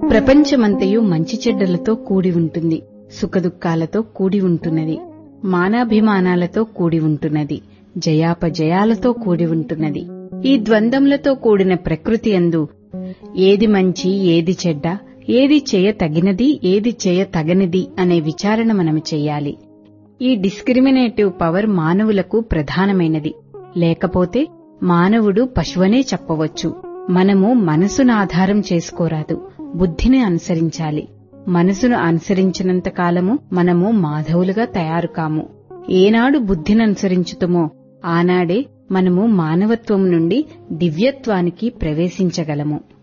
ప్రపంచమంతయు మంచి చెడ్డలతో కూడి ఉంటుంది సుఖదుఖాలతో కూడి ఉంటున్నది మానాభిమానాలతో కూడి ఉంటున్నది జయాపజయాలతో కూడి ఉంటున్నది ఈ ద్వంద్వములతో కూడిన ప్రకృతి అందు ఏది మంచి ఏది చెడ్డ ఏది చేయ తగినది ఏది చేయ తగనిది అనే విచారణ మనము చెయ్యాలి ఈ డిస్క్రిమినేటివ్ పవర్ మానవులకు ప్రధానమైనది లేకపోతే మానవుడు పశువనే చెప్పవచ్చు మనము మనసును ఆధారం చేసుకోరాదు బుద్ధిని అనుసరించాలి మనసును అనుసరించినంత కాలము మనము మాధవులుగా తయారు కాము ఏనాడు బుద్ధిని అనుసరించుతుమో ఆనాడే మనము మానవత్వం నుండి దివ్యత్వానికి ప్రవేశించగలము